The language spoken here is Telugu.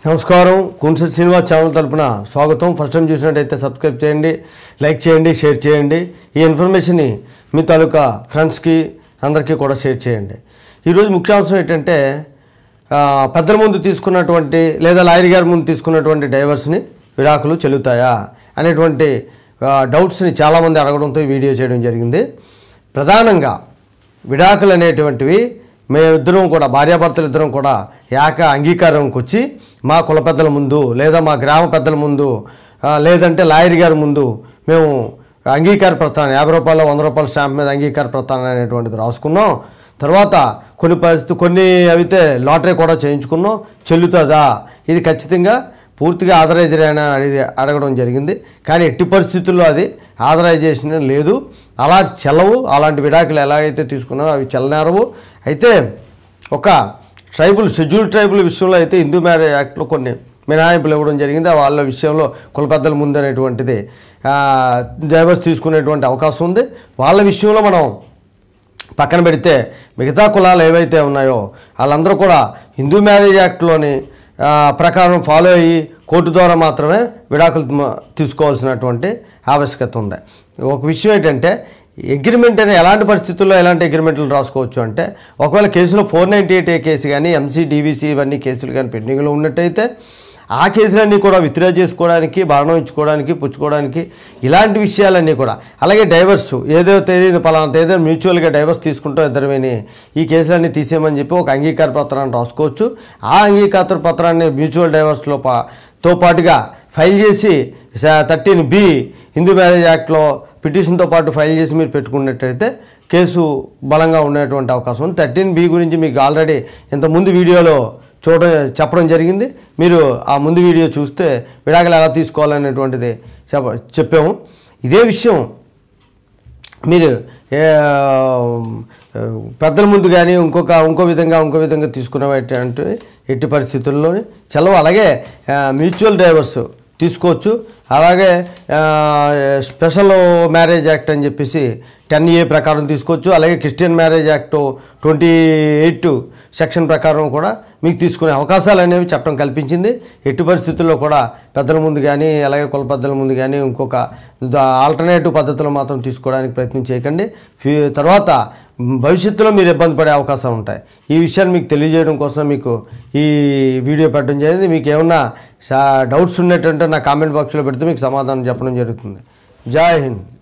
నమస్కారం కుంస శ్రీనివాస్ ఛానల్ తరపున స్వాగతం ఫస్ట్ టైం చూసినట్టయితే సబ్స్క్రైబ్ చేయండి లైక్ చేయండి షేర్ చేయండి ఈ ఇన్ఫర్మేషన్ని మీ తాలూకా ఫ్రెండ్స్కి అందరికీ కూడా షేర్ చేయండి ఈరోజు ముఖ్యాంశం ఏంటంటే ఆ, పెద్దల ముందు తీసుకున్నటువంటి లేదా లాయర్ గారి ముందు తీసుకున్నటువంటి డైవర్స్ని విడాకులు చెల్లుతాయా అనేటువంటి ఆ, డౌట్స్ని చాలామంది అడగడంతో ఈ వీడియో చేయడం జరిగింది ప్రధానంగా విడాకులు అనేటువంటివి మేమిద్దరం కూడా భార్యాభర్తలు ఇద్దరం కూడా ఏక అంగీకారంకి వచ్చి మా కుల పెద్దల ముందు లేదా మా గ్రామ పెద్దల ముందు ఆ, లేదంటే లాయర్ గారి ముందు మేము అంగీకార ప్రతానం యాభై రూపాయలు వంద రూపాయల స్టాంప్ మీద అంగీకార ప్రతానం అనేటువంటిది రాసుకున్నాం తర్వాత కొన్ని పరిస్థితి కొన్ని అయితే లాటరీ కూడా చేయించుకున్నాం చెల్లుతుందా ఇది ఖచ్చితంగా పూర్తిగా ఆథరైజర్ అని అడిగి అడగడం జరిగింది కానీ ఎట్టి పరిస్థితుల్లో అది ఆథరైజేషన్ లేదు అలాంటి చెల్లవు అలాంటి విడాకులు ఎలా అయితే తీసుకున్నావో అవి చెల్లనేరవు అయితే ఒక ట్రైబుల్ షెడ్యూల్ ట్రైబుల్ విషయంలో అయితే హిందూ మ్యారేజ్ యాక్ట్లో కొన్ని మినహాయింపులు ఇవ్వడం జరిగింది వాళ్ళ విషయంలో కుల పెద్దల ముందు అనేటువంటిది డైవర్స్ తీసుకునేటువంటి అవకాశం ఉంది వాళ్ళ విషయంలో మనం పక్కన పెడితే మిగతా కులాలు ఏవైతే ఉన్నాయో వాళ్ళందరూ కూడా హిందూ మ్యారేజ్ యాక్ట్లోని ఆ, ప్రకారం ఫాలో అయ్యి కోర్టు ద్వారా మాత్రమే విడాకులు మ- తీసుకోవాల్సినటువంటి ఆవశ్యకత ఉంది ఒక విషయం ఏంటంటే అగ్రిమెంట్ అనే ఎలాంటి పరిస్థితుల్లో ఎలాంటి అగ్రిమెంట్లు రాసుకోవచ్చు అంటే ఒకవేళ కేసులో four ninety eight A case కానీ ఎంసీ డీవీసీ ఇవన్నీ కేసులు కానీ పెండింగ్లో ఉన్నట్టయితే ఆ కేసులన్నీ కూడా విత్డ్రా చేసుకోవడానికి భరణం ఇచ్చుకోవడానికి పుచ్చుకోవడానికి ఇలాంటి విషయాలన్నీ కూడా అలాగే డైవర్స్ ఏదో తెలియదు పలానా తేదీ మ్యూచువల్గా డైవర్స్ తీసుకుంటాం ఇద్దరమని ఈ కేసులన్నీ తీసేయమని చెప్పి ఒక అంగీకార పత్రాన్ని రాసుకోవచ్చు ఆ అంగీకార పత్రాన్ని మ్యూచువల్ డైవర్స్లో పా తో పాటుగా ఫైల్ చేసి థర్టీన్ బి హిందూ మ్యారేజ్ యాక్ట్లో పిటిషన్తో పాటు ఫైల్ చేసి మీరు పెట్టుకున్నట్టయితే కేసు బలంగా ఉండేటువంటి అవకాశం ఉంది థర్టీన్ బి గురించి మీకు ఆల్రెడీ ఇంతకుముందు వీడియోలో చూడ చెప్పడం జరిగింది మీరు ఆ ముందు వీడియో చూస్తే విడాకులు ఎలా తీసుకోవాలనేటువంటిది చెప్ప చెప్పాము ఇదే విషయం మీరు ఏ, పెద్దల ముందు కానీ ఇంకొక ఇంకో విధంగా ఇంకో విధంగా తీసుకునేటువంటి ఎట్టి పరిస్థితుల్లోని చలవ అలాగే ఆ, మ్యూచువల్ డ్రైవర్స్ తీసుకోవచ్చు అలాగే ఆ, స్పెషల్ మ్యారేజ్ యాక్ట్ అని చెప్పేసి టెన్ ఏ ప్రకారం తీసుకోవచ్చు అలాగే Christian marriage act twenty eight section ప్రకారం కూడా మీకు తీసుకునే అవకాశాలు అనేవి చట్టం కల్పించింది ఎట్టి పరిస్థితుల్లో కూడా పెద్దల ముందు కానీ అలాగే కుల పెద్దల ముందు కానీ ఇంకొక ఆల్టర్నేటివ్ పద్ధతులు మాత్రం తీసుకోవడానికి ప్రయత్నం చేయకండి ఫ్యూ- తర్వాత భవిష్యత్తులో మీరు ఇబ్బంది పడే అవకాశాలు ఉంటాయి ఈ విషయాన్ని మీకు తెలియజేయడం కోసం మీకు ఈ వీడియో పెట్టడం జరిగింది మీకు ఏమన్నా డౌట్స్ ఉన్నట్టుంటే నా కామెంట్ బాక్స్లో పెడితే మీకు సమాధానం చెప్పడం జరుగుతుంది జై హింద్